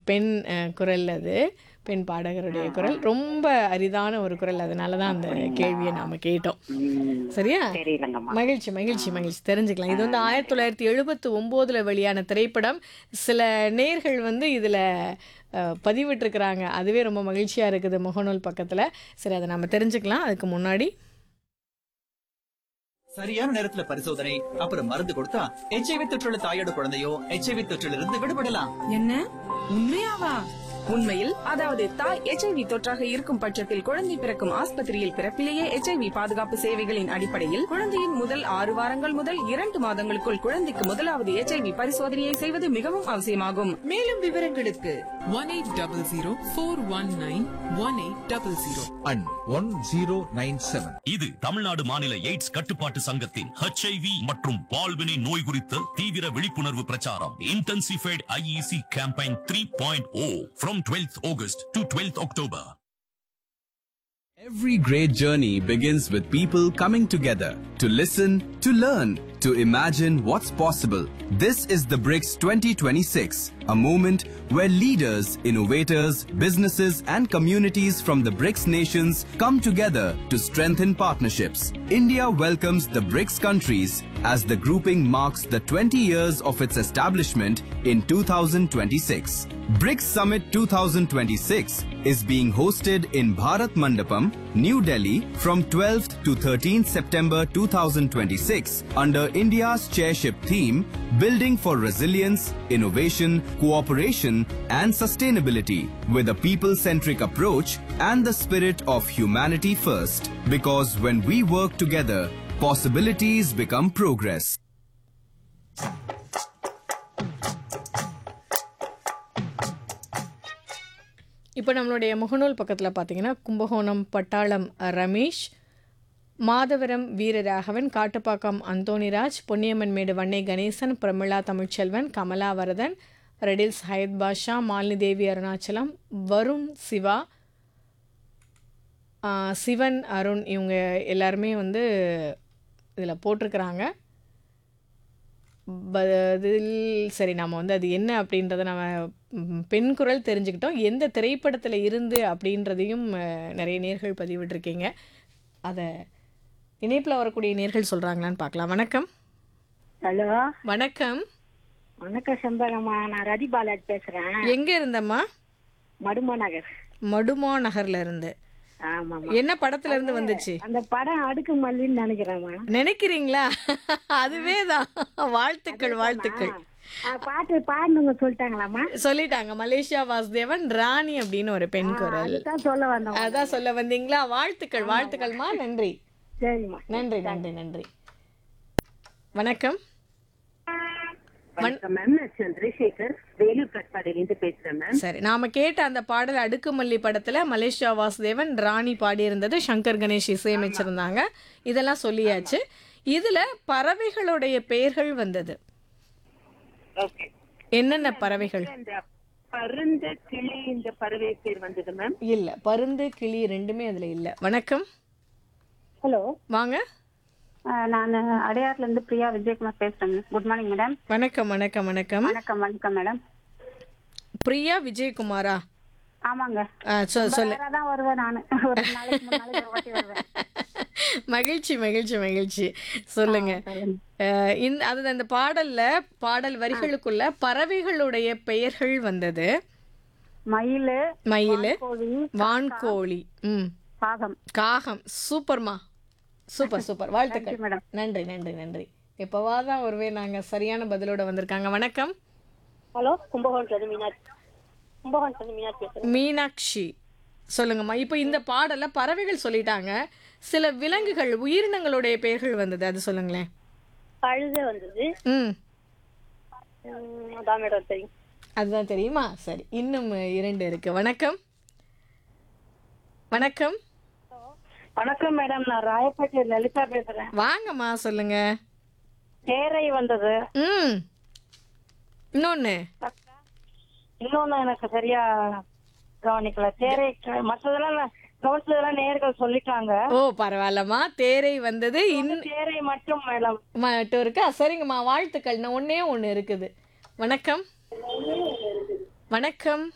பெண் அஹ், குரல் அது பெண் பாடகருடைய குரல் ரொம்ப அரிதான ஒரு குரல் அதனால தான் அந்த கேள்வியை நாம கேட்டோம் ம், சரியா தெரியலங்கம்மா மகிழ்ச்சி மகிழ்ச்சி மகிழ்ச்சி தெரிஞ்சுக்கலாம் இது வந்து ஆயிரத்தி தொள்ளாயிரத்தி எழுபத்தி ஒம்போதில் வெளியான திரைப்படம் சில நேர்கள் வந்து இதில் பதிவிட்டிருக்கிறாங்க அதுவே ரொம்ப மகிழ்ச்சியாக இருக்குது முகநூல் பக்கத்தில் சரி அதை நம்ம தெரிஞ்சுக்கலாம் அதுக்கு முன்னாடி சரியான நேரத்துல பரிசோதனை அப்புறம் மருந்து கொடுத்தா எச்ஐவி தொற்றுள்ள தாயோட குழந்தையோ எச்ஐவி தொற்றிலிருந்து விடுபடலாம் என்ன உண்மையாவா உண்மையில் அதாவது தாய் எச்ஐவி தொற்றாக இருக்கும் பட்சத்தில் குழந்தை பிறக்கும் ஆஸ்பத்திரியில் பிறப்பிலேயே எச்ஐவி பாதுகாப்பு சேவைகளின் அடிப்படையில் குழந்தையின் முதல் ஆறு வாரங்கள் முதல் இரண்டு மாதங்களுக்குள் குழந்தைக்கு முதலாவது எச்ஐவி பரிசோதனையை செய்வது மிகவும் அவசியமாகும் மேலும் விவரங்களுக்கு one 1800 and 1097. இது தமிழ்நாடு மாநில எய்ட்ஸ் கட்டுப்பாட்டு சங்கத்தின் ஹெச்ஐவி மற்றும் பால்வினை நோய் குறித்த தீவிர விழிப்புணர்வு பிரச்சாரம் intensified IEC campaign three point O from twelfth August to twelfth October Every great journey begins with people coming together to listen, to learn, to imagine what's possible. This is the BRICS 2026, a moment where leaders, innovators, businesses, and communities from the BRICS nations come together to strengthen partnerships. India welcomes the BRICS countries as the grouping marks the 20 years of its establishment in 2026. BRICS Summit 2026 is being hosted in Bharat Mandapam, New Delhi from 12th to 13th September 2026 under India's chairship theme Building for Resilience, Innovation, Cooperation and Sustainability with a people-centric approach and the spirit of humanity first. Because when we work together, possibilities become progress. இப்போ நம்மளுடைய முகநூல் பக்கத்தில் பார்த்தீங்கன்னா கும்பகோணம் பட்டாளம் ரமேஷ் மாதவரம் வீரராகவன் காட்டுப்பாக்கம் அந்தோணிராஜ் பொன்னியம்மன் மேடு வன்னை கணேசன் பிரமிளா தமிழ்ச்செல்வன் கமலா வரதன் ரெடில்ஸ் ஹயத் பாஷா மாலினி தேவி அருணாச்சலம் வருண் சிவா ஆ, சிவன் அருண் இவங்க எல்லாருமே வந்து இதில் போட்டிருக்கிறாங்க பதில் சரி நம்ம வந்து அது என்ன அப்படின்றத நம்ம ம், பெண் குரல் தெரிஞ்சுக்கிட்டோம் எந்த திரைப்படத்தில் இருந்து அப்படின்றதையும் அஹ், நிறைய நேர்கள் பதிவிட்டிருக்கீங்க அதை இணைப்பில் வரக்கூடிய நேர்கள் சொல்கிறாங்களான்னு பார்க்கலாம் வணக்கம் ஹலோ வணக்கம் வணக்கம் செம்பகம்மா நான் ரதி பாலாஜ் பேசுறேன் எங்கே இருந்தம்மா மடுமா நகர் மடுமா நகர்ல இருந்து ஆமாம்மா என்ன படத்துல இருந்து வந்துச்சு அந்த படம் அடுக்கு மல்லின்னு நினைக்கிறேம்மா நினைக்கிறீங்களா அதுவே தான் வாழ்த்துக்கள் வாழ்த்துக்கள் ஆ, பாட்டு பாடுங்க சொல்லிட்டாங்களாம்மா சொல்லிட்டாங்க மலேசியா வாசுதேவன் ராணி அப்படின்னு ஒரு பெண் குரல் அதுதான் சொல்ல வந்தோம் அதான் சொல்ல வந்தீங்களா வாழ்த்துக்கள் வாழ்த்துக்கள்மா நன்றி சரிம்மா நன்றி நன்றி நன்றி வணக்கம் வணக்கம் மேம் நான் சந்திரசேகர் வேலூர் கட்பாடியிலிருந்து பேசுறேன் மேம் சரி நாம கேட்ட அந்த பாடல் அடுக்குமல்லி படத்துல மலேசியா வாசுதேவன் ராணி பாடியிருந்தது சங்கர் கணேஷ் இசையமைச்சிருந்தாங்க இதெல்லாம் சொல்லியாச்சு இதுல பறவைகளுடைய பெயர்கள் வந்தது ஓகே என்னென்ன பறவைகள் இந்த பருந்த கிளி இந்த பறவை பேர் வந்தது மேம் இல்ல பருந்து கிளி ரெண்டுமே அதுல இல்ல வணக்கம் ஹலோ வாங்க நான் அடையார்ல இருந்து பிரியா விஜயகுமார் பேசுறேன் குட் மார்னிங் மேடம் வணக்கம் வணக்கம் வணக்கம் வணக்கம் வணக்கம் மேடம் பிரியா விஜயகுமாரா ஆமாங்க ஆ, சொ- சொல்லு வேற தான் வருவேன் நான் ஒரு நாளைக்கு மூணு நாளைக்கு ஒரு வாட்டி வருவேன் மகிழ்ச்சி மகிழ்ச்சி மகிழ்ச்சி சொல்லுங்க அஹ், இந்த அது அந்த பாடல்ல பாடல் வரிகளுக்குள்ள பறவைகளுடைய பெயர்கள் வந்தது மயிலு மயில் கோழி வான்கோழி ம் பாகம் காகம் சூப்பர்மா சூப்பர் சூப்பர் வாழ்த்துக்கள் Thank you, madam. நன்றி நன்றி நன்றி எப்போவாதான் ஒருவே நாங்க சரியான பதிலோட வந்திருக்காங்க வணக்கம் ஹலோ கும்பகோணத்துல மீனாட்சி கும்பகோணத்துல மீனாட்சி பேசுறேன் மீனாட்சி சொல்லுங்கம்மா இப்போ இந்த பாடல்ல பறவைகள் சொல்லிட்டாங்க சில விலங்குகள் உயிரினங்களுடைய பெயர்கள் வந்தது அது சொல்லுங்களேன் கழுத வந்தது ம் ம், அதான் மேடம் தெரியும் அதுதான் தெரியுமா சரி இன்னும் இரண்டு இருக்கு வணக்கம் வணக்கம் வணக்கம் மேடம் நான் ராயப்பேட்டை லலிதா பேசுறேன் வாங்கம்மா சொல்லுங்க தேரை வந்தது ம் இன்னொன்னு இன்னொன்னு எனக்கு சரியா கவனிக்கல தேரை மற்றதெல்லாம் நான் கவனிச்சதெல்லாம் நேர்கள் சொல்லிட்டாங்க ஓ பரவாயில்லம்மா தேரை வந்தது இன்னும் தேரை மட்டும் மேடம் மட்டும் இருக்கா சரிங்கம்மா வாழ்த்துக்கள் இன்னும் ஒண்ணே ஒன்று இருக்குது வணக்கம் வணக்கம்